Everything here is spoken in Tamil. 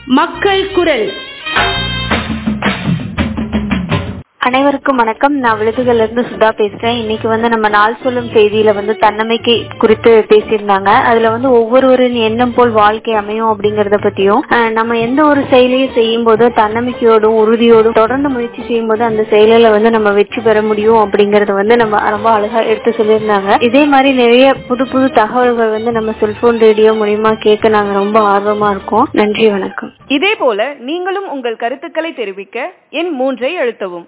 மக்கள் குரல் அனைவருக்கும் வணக்கம் நான் விழுதுகள்ல இருந்து சுதா பேசுறேன் இன்னைக்கு வந்து நம்ம நாள் சொல்லும் செய்தியில வந்து தன்னம்பிக்கை குறித்து பேசியிருந்தாங்க அதுல வந்து ஒவ்வொருவரின் எண்ணம் போல் வாழ்க்கை அமையும் அப்படிங்கறத பத்தியும் அஹ், நம்ம எந்த ஒரு செயலையும் செய்யும் போது தன்னம்பிக்கையோடும் உறுதியோடும் தொடர்ந்து முயற்சி செய்யும் போது அந்த செயலில வந்து நம்ம வெற்றி பெற முடியும் அப்படிங்கறத வந்து நம்ம ரொம்ப அழகா எடுத்து சொல்லியிருந்தாங்க இதே மாதிரி நிறைய புது புது தகவல்கள் வந்து நம்ம செல்போன் ரேடியோ மூலியமா கேட்க நாங்க ரொம்ப ஆர்வமா இருக்கோம் நன்றி வணக்கம் இதே போல நீங்களும் உங்கள் கருத்துக்களை தெரிவிக்க எண் மூன்றை அழுத்தவும்